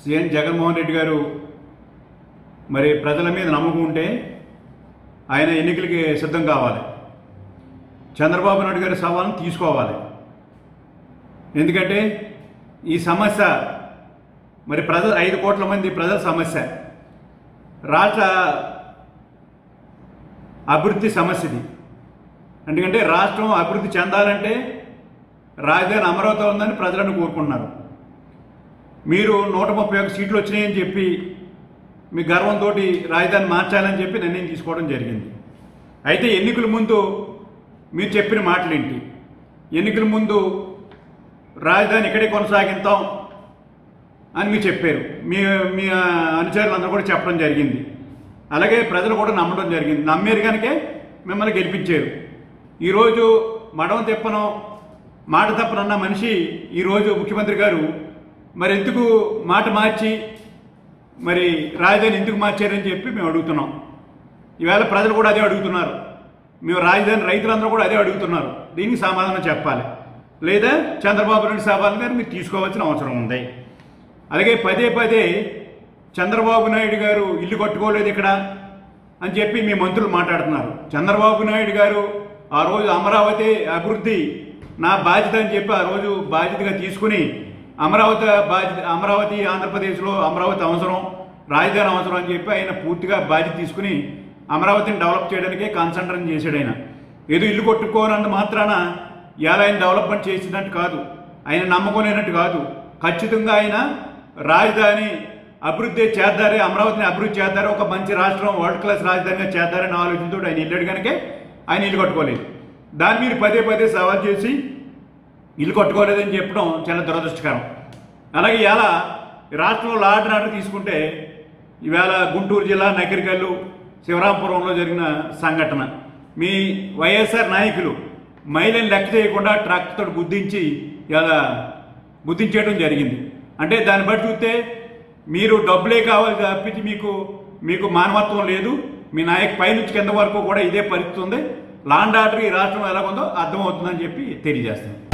CM Jaganmohan Reddy గారు మరి ప్రజల మీద నమ్మకం ఉంటే ఆయన ఎన్నికలకి సిద్ధం కావాలి చంద్రబాబు నాయుడు గారి సవాల్ని తీసుకోవాలి ఎందుకంటే ఈ సమస్య మరి ప్రజలు ఐదు కోట్ల మంది ప్రజల సమస్య రాష్ట్ర అభివృద్ధి సమస్యది ఎందుకంటే రాష్ట్రం అభివృద్ధి చెందాలంటే రాజధాని అమరావతి ఉందని ప్రజలను కోరుకుంటున్నారు మీరు నూట ముప్పై ఒక్క సీట్లు వచ్చినాయని చెప్పి మీ గర్వంతో రాజధాని మార్చాలని చెప్పి నిర్ణయం తీసుకోవడం జరిగింది అయితే ఎన్నికల ముందు మీరు చెప్పిన మాటలేంటి ఎన్నికల ముందు రాజధాని ఇక్కడే కొనసాగిస్తాం అని మీరు చెప్పారు మీ మీ అనుచరులందరూ కూడా చెప్పడం జరిగింది అలాగే ప్రజలు కూడా నమ్మడం జరిగింది నమ్మారు కనుకే మిమ్మల్ని గెలిపించారు ఈరోజు మడవ తిప్పను మాట తప్పనన్న మనిషి ఈరోజు ముఖ్యమంత్రి గారు మరి ఎందుకు మాట మార్చి మరి రాజధాని ఎందుకు మార్చారని చెప్పి మేము అడుగుతున్నాం ఈవేళ ప్రజలు కూడా అదే అడుగుతున్నారు మేము రాజధాని రైతులందరూ కూడా అదే అడుగుతున్నారు దీనికి సమాధానం చెప్పాలి లేదా చంద్రబాబు నాయుడు సవాల్ గారు మీరు తీసుకోవాల్సిన అవసరం ఉంది అలాగే పదే పదే చంద్రబాబు నాయుడు గారు ఇల్లు కట్టుకోలేదు ఇక్కడ అని చెప్పి మీ మంత్రులు మాట్లాడుతున్నారు చంద్రబాబు నాయుడు గారు ఆ రోజు అమరావతి అభివృద్ధి నా బాధ్యత అని చెప్పి ఆ రోజు బాధ్యతగా తీసుకుని అమరావతి బాధ్యత అమరావతి ఆంధ్రప్రదేశ్లో అమరావతి అవసరం రాజధాని అవసరం అని చెప్పి ఆయన పూర్తిగా బాధ్యత తీసుకుని అమరావతిని డెవలప్ చేయడానికే కాన్సన్ట్రేట్ చేశాడు ఆయన ఏదో ఇల్లు కొట్టుకోనంత మాత్రాన ఇవాళ ఆయన డెవలప్మెంట్ చేసినట్టు కాదు ఆయన నమ్మకం కాదు ఖచ్చితంగా ఆయన రాజధాని అభివృద్ధి చేద్దారే అమరావతిని అభివృద్ధి చేద్దారే ఒక మంచి రాష్ట్రం వరల్డ్ క్లాస్ రాజధానిగా చేద్దారని ఆలోచనతో ఆయన వెళ్ళాడు కనుకే ఆయన ఇల్లు కట్టుకోలేదు దాన్ని మీరు పదే పదే సవాల్ చేసి ఇల్లు కట్టుకోలేదని చెప్పడం చాలా దురదృష్టకరం అలాగే ఇవాళ రాష్ట్రంలో లాడ్ ఆర్డర్ తీసుకుంటే ఇవాళ గుంటూరు జిల్లా నకిరికల్లు శివరాంపురంలో జరిగిన సంఘటన మీ వైఎస్ఆర్ నాయకులు మహిళని లెక్క చేయకుండా ట్రక్తో గుద్దించి ఇలా గుద్దించేయడం జరిగింది అంటే దాన్ని బట్టి చూస్తే మీరు డబ్బులే కావాలి తప్పించి మీకు మీకు మానవత్వం లేదు మీ నాయకు పైనుంచి కింద వరకు కూడా ఇదే పరిస్థితి ఉంది లాండ్ ఆర్డర్ ఈ రాష్ట్రం ఎలాగుందో అర్థమవుతుందని చెప్పి తెలియజేస్తాను